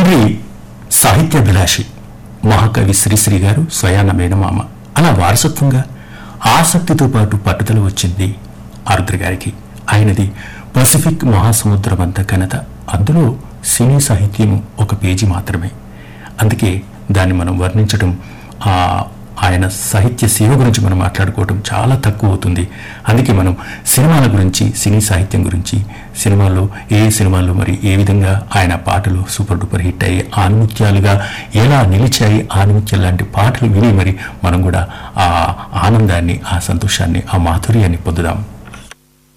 తండ్రి సాహిత్యాభిలాషి మహాకవి శ్రీశ్రీ గారు స్వయాన మేనమామ అలా వారసత్వంగా ఆసక్తితో పాటు పట్టుదల వచ్చింది ఆరుద్ర గారికి ఆయనది పసిఫిక్ మహాసముద్రం అంత ఘనత అందులో సినీ సాహిత్యం ఒక పేజీ మాత్రమే అందుకే దాన్ని మనం వర్ణించడం ఆ ఆయన సాహిత్య సేవ గురించి మనం మాట్లాడుకోవడం చాలా తక్కువ అవుతుంది అందుకే మనం సినిమాల గురించి సినీ సాహిత్యం గురించి సినిమాల్లో ఏ సినిమాల్లో మరి ఏ విధంగా ఆయన పాటలు సూపర్ డూపర్ హిట్ అయ్యి ఆనుముత్యాలుగా ఎలా నిలిచాయి ఆనుముత్యాలు లాంటి పాటలు విని మరి మనం కూడా ఆ ఆనందాన్ని ఆ సంతోషాన్ని ఆ మాధుర్యాన్ని పొందుదాం